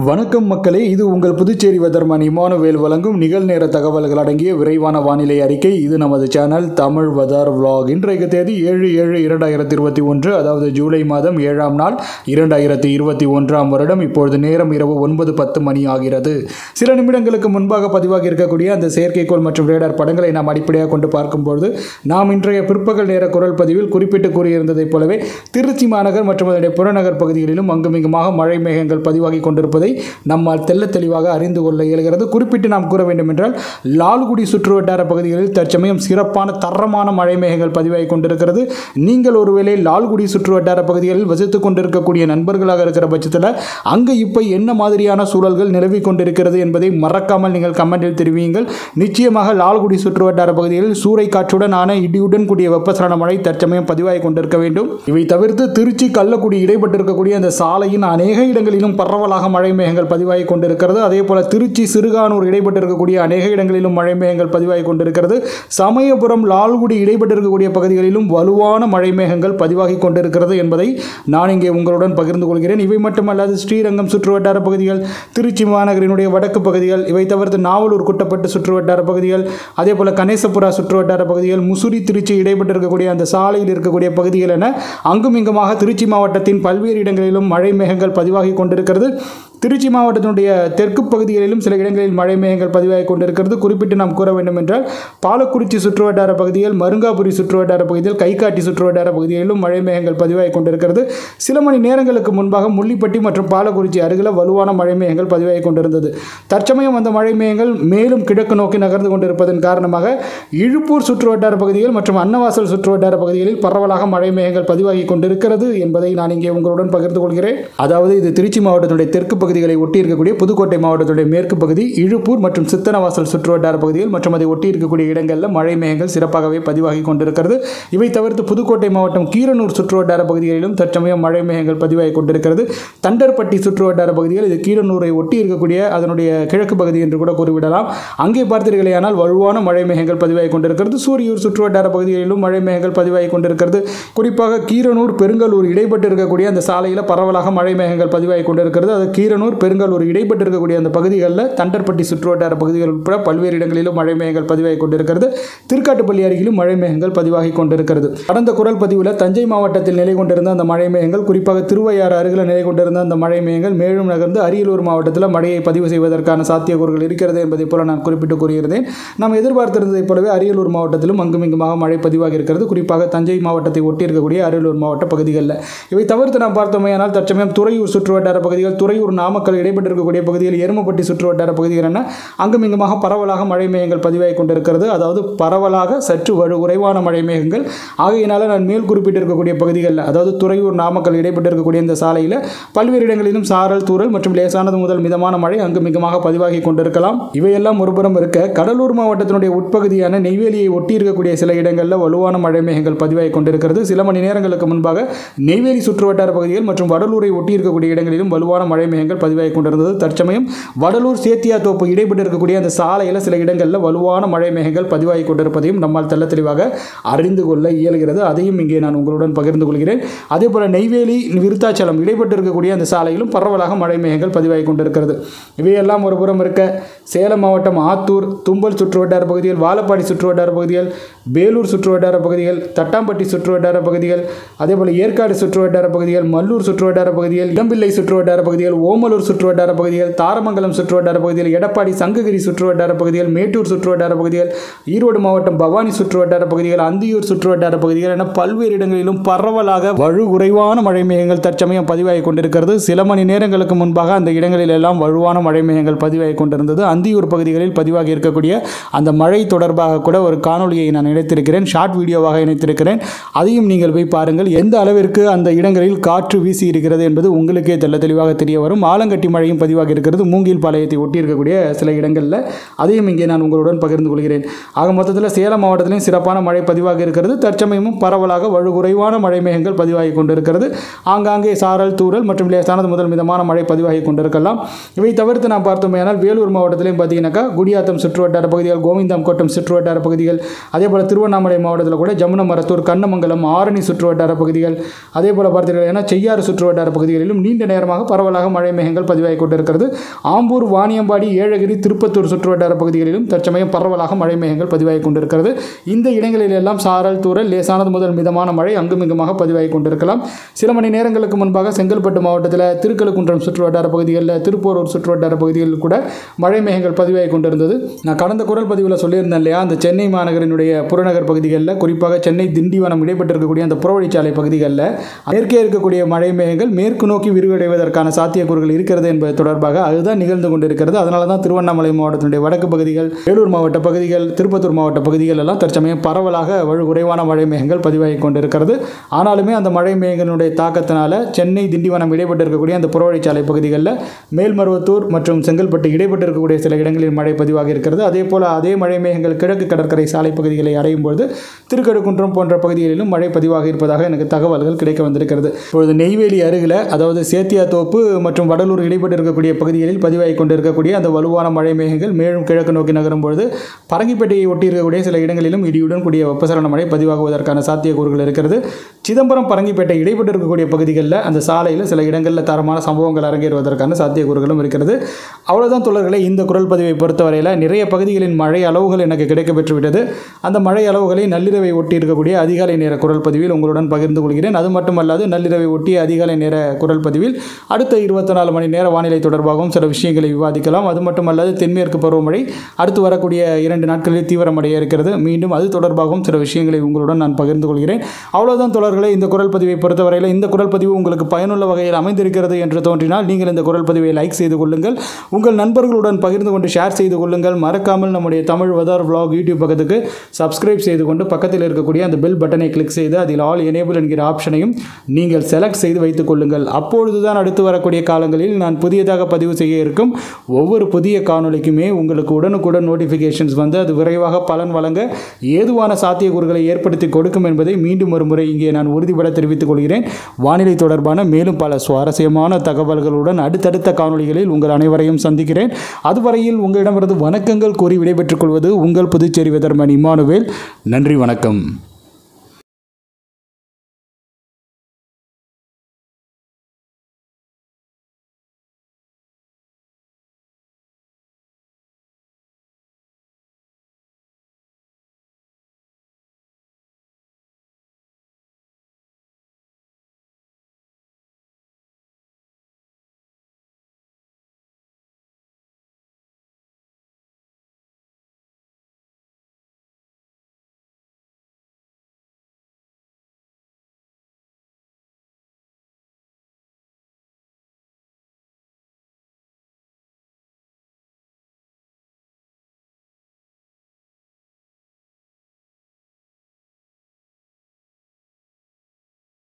வணக்கம் மக்களே இது உங்கள் புதுச்சேரி வெதர்மன் இமானுவேல் வழங்கும் நிகழ்நேர தகவல்கள் அடங்கிய விரைவான வானிலை அறிக்கை இது நமது சேனல் தமிழ் வெதர் vlog இன்றைக்கு தேதி ஏழு ஏழு இரண்டாயிரத்தி இருபத்தி ஒன்று அதாவது ஜூலை மாதம் ஏழாம் நாள் இரண்டாயிரத்தி இருபத்தி ஒன்றாம் வருடம் இப்பொழுது நேரம் இரவு ஒன்பது பத்து மணி ஆகிறது சில நிமிடங்களுக்கு முன்பாக பதிவாகி இருக்கக்கூடிய அந்த செயற்கைக்கோள் மற்றும் ரேடார் படங்களை நாம் அடிப்படையாக கொண்டு பார்க்கும்பொழுது நாம் இன்றைய பிற்பகல் நேர குரல் பதிவில் குறிப்பிட்டு கூறியிருந்ததைப் போலவே திருச்சி மாநகர் மற்றும் அதனுடைய புறநகர் பகுதிகளிலும் அங்குமிங்குமாக மழை மேகங்கள் பதிவாகி கொண்டிருப்பதை நம்மால் தெள்ள தெளிவாக அறிந்து கொள்ள இயலுகிறது குறிப்பிட்டு நாம் கூற வேண்டும் என்றால் லால்குடி சுற்றுவட்டார பகுதிகளில் தற்சமயம் சிறப்பான தரமான மழை மேகங்கள் பதிவாகி கொண்டிருக்கிறது நீங்கள் ஒருவேளை லால்குடி சுற்றுவட்டார பகுதிகளில் வசித்துக் கொண்டிருக்கக்கூடிய நண்பர்களாக இருக்கிற பட்சத்தில் அங்கே இப்போ என்ன மாதிரியான சூழல்கள் நிலவி கொண்டிருக்கிறது என்பதை மறக்காமல் நீங்கள் கமெண்டில் தெரிவியுங்கள் நிச்சயமாக லால்குடி சுற்றுவட்டார பகுதிகளில் சூறை காற்றுடன் ஆன இடியுடன் கூடிய வெப்பசலன மழை தற்சமயம் பதிவாகி கொண்டிருக்க வேண்டும் இவை தவிர்த்து திருச்சி கள்ளக்குடி இடைப்பட்டிருக்கக்கூடிய அந்த சாலையின் அநேக இடங்களிலும் பரவலாக மழை மேகங்கள் பதிவாகி கொண்டிருக்கிறது அதே போல திருச்சி சிறுகானூர் இடைப்பட்டிருக்கக்கூடிய அநேக இடங்களிலும் மழை மேகங்கள் பதிவாகி கொண்டிருக்கிறது சமயபுரம் லால்குடி இடைப்பட்டிருக்கக்கூடிய பகுதிகளிலும் வலுவான மழை மேகங்கள் பதிவாகி கொண்டிருக்கிறது என்பதை நான் இங்கே உங்களுடன் பகிர்ந்து கொள்கிறேன் இவை மட்டுமல்லாது ஸ்ரீரங்கம் சுற்றுவட்டார பகுதிகள் திருச்சி மாநகரினுடைய வடக்கு பகுதிகள் இவை தவிர்த்து நாவலூர் குட்டப்பட்டு சுற்றுவட்டார பகுதிகள் அதே போல கணேசபுரா சுற்றுவட்டார பகுதிகள் முசிறி திருச்சி இடைப்பட்டிருக்கக்கூடிய அந்த சாலையில் இருக்கக்கூடிய பகுதிகள் என அங்கும் இங்குமாக திருச்சி மாவட்டத்தின் பல்வேறு இடங்களிலும் மழை மேகங்கள் பதிவாகி கொண்டிருக்கிறது திருச்சி மாவட்டத்தினுடைய தெற்கு பகுதிகளிலும் சில இடங்களில் மழை மேகங்கள் பதிவாகி கொண்டிருக்கிறது குறிப்பிட்டு நாம் கூற வேண்டும் என்றால் பாலக்குறிச்சி சுற்றுவட்டார பகுதிகள் மருங்காபுரி சுற்றுவட்டார பகுதிகள் கைகாட்டி சுற்றுவட்டார பகுதிகளிலும் மழை மேகங்கள் பதிவாகி கொண்டிருக்கிறது சில மணி நேரங்களுக்கு முன்பாக முள்ளிப்பட்டி மற்றும் பாலக்குறிச்சி அருகில் வலுவான மழை மேகங்கள் பதிவாகி கொண்டிருந்தது தற்சமயம் அந்த மழை மேகங்கள் மேலும் கிழக்கு நோக்கி நகர்ந்து கொண்டிருப்பதன் காரணமாக இழுப்பூர் சுற்றுவட்டார பகுதிகள் மற்றும் அன்னவாசல் சுற்றுவட்டார பகுதிகளில் பரவலாக மழை மேகங்கள் பதிவாகி கொண்டிருக்கிறது என்பதை நான் இங்கே உங்களுடன் பகிர்ந்து கொள்கிறேன் அதாவது இது திருச்சி மாவட்டத்தினுடைய தெற்கு பகுதிகளை ஒட்டி இருக்கக்கூடிய புதுக்கோட்டை மாவட்டத்துடைய மேற்கு பகுதி இழுப்பூர் மற்றும் சித்தனவாசல் சுற்றுவட்டார பகுதிகள் மற்றும் அதை ஒட்டி இருக்கக்கூடிய இடங்களில் மழை மேகங்கள் சிறப்பாகவே பதிவாகி கொண்டிருக்கிறது இவை தவிர்த்து புதுக்கோட்டை மாவட்டம் கீரனூர் சுற்றுவட்டார பகுதிகளிலும் தற்சமயம் மழை மேகங்கள் பதிவாகி கொண்டிருக்கிறது தண்டர்பட்டி சுற்றுவட்டார பகுதிகள் இது கீரனூரை ஒட்டி இருக்கக்கூடிய அதனுடைய கிழக்கு பகுதி என்று கூட கூறிவிடலாம் அங்கே பார்த்தீர்களேயானால் வலுவான மழை மேகங்கள் பதிவாகி கொண்டிருக்கிறது சூரியூர் சுற்றுவட்டார பகுதிகளிலும் மழை மேகங்கள் பதிவாகி கொண்டிருக்கிறது குறிப்பாக கீரனூர் பெருங்கலூர் இடைப்பட்டு இருக்கக்கூடிய அந்த சாலையில் பரவலாக மழை மேகங்கள் பதிவாகி கொண்டிருக்கிறது அது கீரனூர் பெருங்கலூர் இடைப்பட்டு இருக்கக்கூடிய அந்த பகுதிகளில் தண்டர்பட்டி சுற்றுவட்டார பகுதிகள் உட்பட பல்வேறு இடங்களிலும் மழை மேகங்கள் பதிவாகி கொண்டிருக்கிறது திருக்காட்டுப்பள்ளி அருகிலும் மழை மேகங்கள் பதிவாகி கொண்டிருக்கிறது கடந்த குரல் பதிவில் தஞ்சை மாவட்டத்தில் நிலை கொண்டிருந்த அந்த மழை மேகங்கள் குறிப்பாக திருவையாறு அருகில் நிலை கொண்டிருந்த அந்த மழை மேகங்கள் மேலும் நகர்ந்து அரியலூர் மாவட்டத்தில் மழையை பதிவு செய்வதற்கான சாத்தியக்கூறுகள் இருக்கிறது என்பதை போல நான் குறிப்பிட்டு கூறியிருந்தேன் நாம் எதிர்பார்த்திருந்ததைப் போலவே அரியலூர் மாவட்டத்திலும் அங்குமிங்குமாக மழை பதிவாகி இருக்கிறது குறிப்பாக தஞ்சை மாவட்டத்தை ஒட்டி இருக்கக்கூடிய அரியலூர் மாவட்ட பகுதிகளில் இவை தவிர்த்து நாம் பார்த்தோமேயானால் தற்சமயம் துறையூர் சுற்றுவட்டார பகுதிகள் துறையூர் நாமக்கல் இடைப்பட்டிருக்கக்கூடிய பகுதிகள் எருமப்பட்டி சுற்றுவட்டார பகுதிகள் என அங்குமிங்குமாக பரவலாக மழை மேகங்கள் பதிவாகி கொண்டிருக்கிறது அதாவது பரவலாக சற்று வலு குறைவான மழை மேகங்கள் ஆகையினால நான் மேல் குறிப்பிட்டிருக்கக்கூடிய பகுதிகளில் அதாவது துறையூர் நாமக்கல் இடைப்பட்டிருக்கக்கூடிய இந்த சாலையில் பல்வேறு இடங்களிலும் சாரல் தூறல் மற்றும் லேசானது முதல் மிதமான மழை அங்குமிகமாக பதிவாகி கொண்டிருக்கலாம் இவையெல்லாம் ஒருபுறம் இருக்க கடலூர் மாவட்டத்தினுடைய உட்பகுதியான நெய்வேலியை ஒட்டி இருக்கக்கூடிய சில இடங்களில் வலுவான மழை மேகங்கள் பதிவாகி கொண்டிருக்கிறது சில மணி நேரங்களுக்கு முன்பாக நெய்வேலி சுற்றுவட்டார பகுதிகள் மற்றும் வடலூரை ஒட்டி இருக்கக்கூடிய இடங்களிலும் வலுவான மழை மேகங்கள் பதிவாகி கொண்டிருந்தது தற்சமயம் வடலூர் சேத்தியா தோப்பு இடைப்பட்டு இருக்கக்கூடிய அந்த சாலையில் சில இடங்களில் வலுவான மழை மேகங்கள் பதிவாகி கொண்டிருப்பதையும் நம்மால் தெள்ள தெளிவாக அறிந்து கொள்ள இயலுகிறது அதையும் இங்கே நான் உங்களுடன் பகிர்ந்து கொள்கிறேன் அதே போல நெய்வேலி விருத்தாச்சலம் இடைப்பட்டு இருக்கக்கூடிய அந்த சாலையிலும் பரவலாக மழை மேகங்கள் பதிவாகி கொண்டிருக்கிறது இவையெல்லாம் ஒரு புறம் இருக்க சேலம் மாவட்டம் ஆத்தூர் தும்பல் சுற்றுவட்டார பகுதிகள் வாழப்பாடி சுற்றுவட்டார பகுதிகள் வேலூர் சுற்றுவட்டார பகுதிகள் தட்டாம்பட்டி சுற்றுவட்டார பகுதிகள் அதே போல் ஏற்காடு சுற்றுவட்டார பகுதிகள் மல்லூர் சுற்றுவட்டார பகுதிகள் இடம்பிள்ளை சுற்றுவட்டார பகுதிகள் ஓமலூர் சுற்றுவட்டார பகுதிகள் தாரமங்கலம் சுற்றுவட்டார பகுதிகள் எடப்பாடி சங்ககிரி சுற்றுவட்டார பகுதிகள் மேட்டூர் சுற்றுவட்டார பகுதிகள் ஈரோடு மாவட்டம் பவானி சுற்றுவட்டார பகுதிகள் அந்தியூர் சுற்றுவட்டார பகுதிகள் என பல்வேறு இடங்களிலும் பரவலாக வலு குறைவான மழை மேகங்கள் தற்சமயம் பதிவாகி கொண்டிருக்கிறது சில மணி நேரங்களுக்கு முன்பாக அந்த இடங்களில் எல்லாம் வலுவான மழை மேகங்கள் பதிவாகி கொண்டிருந்தது அந்தியூர் பகுதிகளில் பதிவாகி இருக்கக்கூடிய அந்த மழை தொடர்பாக கூட ஒரு காணொலியை நான் இணைத்திருக்கிறேன் ஷார்ட் வீடியோவாக இணைத்திருக்கிறேன் அதையும் நீங்கள் போய் பாருங்கள் எந்த அளவிற்கு அந்த இடங்களில் காற்று வீசி இருக்கிறது என்பது உங்களுக்கே தெள்ள தெளிவாக தெரிய வரும் ஆலங்கட்டி மழையும் பதிவாகி இருக்கிறது மூங்கில் பாளையத்தை ஒட்டி இருக்கக்கூடிய சில இடங்களில் அதையும் இங்கே நான் உங்களுடன் பகிர்ந்து கொள்கிறேன் ஆக மொத்தத்தில் சேலம் மாவட்டத்திலையும் சிறப்பான மழை பதிவாகி இருக்கிறது தற்சமயமும் பரவலாக வலு குறைவான மழை மேகங்கள் பதிவாகி கொண்டிருக்கிறது ஆங்காங்கே சாரல் தூறல் மற்றும் லேசானது முதல் மிதமான மழை பதிவாகி கொண்டிருக்கலாம் இவை தவிர்த்து நாம் பார்த்தோமேயானால் வேலூர் மாவட்டத்திலையும் பார்த்தீங்கன்னாக்கா குடியாத்தம் சுற்றுவட்டார பகுதிகள் கோவிந்தம் கோட்டம் சுற்றுவட்டார பகுதிகள் அதே போல் திருவண்ணாமலை மாவட்டத்தில் கூட ஜமுன மரத்தூர் கண்ணமங்கலம் ஆரணி சுற்றுவட்டார பகுதிகள் அதே போல் பார்த்தீங்கன்னா செய்யாறு சுற்றுவட்டார பகுதிகளிலும் நீண்ட நேரமாக பரவலாக மழை மேகங்கள் பதிவாகி கொண்டிருக்கிறது ஆம்பூர் வாணியம்பாடி ஏழகிரி திருப்பத்தூர் சுற்றுவட்டார பகுதிகளிலும் தற்சமயம் பரவலாக மழை மேகங்கள் பதிவாகி கொண்டிருக்கிறது இந்த இடங்களில் எல்லாம் சாரல் தூறல் லேசானது முதல் மிதமான மழை அங்குமிங்குமாக பதிவாகி கொண்டிருக்கலாம் சில மணி நேரங்களுக்கு முன்பாக செங்கல்பட்டு மாவட்டத்தில் திருக்கழுக்குன்றம் சுற்றுவட்டார பகுதிகளில் திருப்போரூர் சுற்றுவட்டார பகுதிகளில் கூட மழை மேகங்கள் பதிவாகி கொண்டிருந்தது நான் கடந்த குரல் பதிவில் சொல்லியிருந்தேன் இல்லையா அந்த சென்னை மாநகரினுடைய புறநகர் பகுதிகளில் குறிப்பாக சென்னை திண்டிவனம் இடைப்பட்டிருக்கக்கூடிய அந்த புறவழிச்சாலை பகுதிகளில் மேற்கே இருக்கக்கூடிய மழை மேகங்கள் மேற்கு நோக்கி விரிவடைவதற்கான சாத்தியக்கூறுகள் இருக்கிறது என்பது தொடர்பாக அதுதான் நிகழ்ந்து கொண்டிருக்கிறது அதனால தான் திருவண்ணாமலை மாவட்டத்தினுடைய வடக்கு பகுதிகள் வேலூர் மாவட்ட பகுதிகள் திருப்பத்தூர் மாவட்ட பகுதிகள் எல்லாம் தற்சமயம் பரவலாக வலு குறைவான மழை மேகங்கள் பதிவாகி கொண்டிருக்கிறது ஆனாலுமே அந்த மழை மேகங்களுடைய தாக்கத்தினால சென்னை திண்டிவனம் இடைப்பட்டு இருக்கக்கூடிய அந்த புறவழிச்சாலை பகுதிகளில் மேல்மருவத்தூர் மற்றும் செங்கல்பட்டு இடைப்பட்டு இருக்கக்கூடிய சில இடங்களில் மழை பதிவாகி இருக்கிறது அதே போல் அதே மழை மேகங்கள் கிழக்கு கடற்கரை சாலை பகுதிகளை அடையும் பொழுது திருக்கடுக்குன்றம் போன்ற பகுதிகளிலும் மழை பதிவாகி இருப்பதாக எனக்கு தகவல்கள் கிடைக்க வந்திருக்கிறது இப்பொழுது நெய்வேலி அருகில் அதாவது சேத்தியாத்தோப்பு மற்றும் வடலூர் இடைப்பட்டு இருக்கக்கூடிய பகுதிகளில் பதிவாகி கொண்டிருக்கக்கூடிய அந்த வலுவான மழை மேகங்கள் மேலும் கிழக்கு நோக்கி நகரும் பொழுது பரங்கிப்பேட்டையை ஒட்டி இருக்கக்கூடிய சில இடங்களிலும் இடியுடன் கூடிய வெப்பசலன மழை பதிவாகுவதற்கான சாத்தியக்கூறுகள் இருக்கிறது சிதம்பரம் பரங்கிப்பேட்டை இடைப்பட்டு இருக்கக்கூடிய பகுதிகளில் அந்த சாலையில் சில இடங்களில் தரமான சம்பவங்கள் அரங்கேறுவதற்கான சாத்தியக்கூறுகளும் இருக்கிறது அவ்வளோதான் தொடர்களே இந்த குரல் பதிவை பொறுத்தவரையில் நிறைய பகுதிகளின் மழை அளவுகள் எனக்கு கிடைக்கப்பெற்று விட்டது அந்த மழை அளவுகளை நள்ளிரவை ஒட்டி இருக்கக்கூடிய அதிகாலை நேர குரல் பதிவில் உங்களுடன் பகிர்ந்து கொள்கிறேன் அது மட்டுமல்லாது நள்ளிரவை ஒட்டிய அதிகாலை நேர குரல் பதிவில் அடுத்த இருபத்தி நாலு மணி நேர வானிலை தொடர்பாகவும் சில விஷயங்களை விவாதிக்கலாம் அது மட்டுமல்லாது தென்மேற்கு பருவமழை அடுத்து வரக்கூடிய இரண்டு நாட்களில் தீவிரமடைய இருக்கிறது மீண்டும் அது தொடர்பாகவும் சில விஷயங்களை உங்களுடன் நான் பகிர்ந்து கொள்கிறேன் அவ்வளோதான் தொடர்களே இந்த குரல் பதிவை பொறுத்தவரையில் இந்த குரல் பதிவு உங்களுக்கு பயனுள்ள வகையில் அமைந்திருக்கிறது என்று தோன்றினால் நீங்கள் இந்த குரல் பதிவை லைக் செய்து கொள்ளுங்கள் உங்கள் நண்பர்களுடன் பகிர்ந்து கொண்டு ஷேர் செய்து கொள்ளுங்கள் மறக்காமல் நம்முடைய தமிழ் வதார் vlog யூடியூப் பக்கத்துக்கு சப்ஸ்கிரைப் செய்து கொண்டு பக்கத்தில் இருக்கக்கூடிய அந்த பெல் பட்டனை கிளிக் செய்து அதில் ஆல் எனேபிள் என்கிற ஆப்ஷனையும் நீங்கள் செலக்ட் செய்து வைத்துக் கொள்ளுங்கள் அப்பொழுதுதான் அடுத்து வரக்கூடிய காலங்களில் நான் புதியதாக பதிவு செய்ய இருக்கும் ஒவ்வொரு புதிய காணொளிக்குமே உங்களுக்கு உடனுக்குடன் நோட்டிஃபிகேஷன்ஸ் வந்து அது விரைவாக பலன் வழங்க ஏதுவான சாத்தியக்கூறுகளை ஏற்படுத்தி கொடுக்கும் என்பதை மீண்டும் ஒரு முறை இங்கே நான் உறுதிபட தெரிவித்துக் கொள்கிறேன் வானிலை தொடர்பான மேலும் பல சுவாரஸ்யமான தகவல்களுடன் அடுத்தடுத்த காணொளிகளில் உங்கள் அனைவரையும் சந்திக்கிறேன் அதுவரையில் உங்களிடமிருந்து வணக்கங்கள் கூறி விடைபெற்றுக் கொள்வது உங்கள் புதுச்சேரி வெதர்மன் இமானுவேல் நன்றி வணக்கம்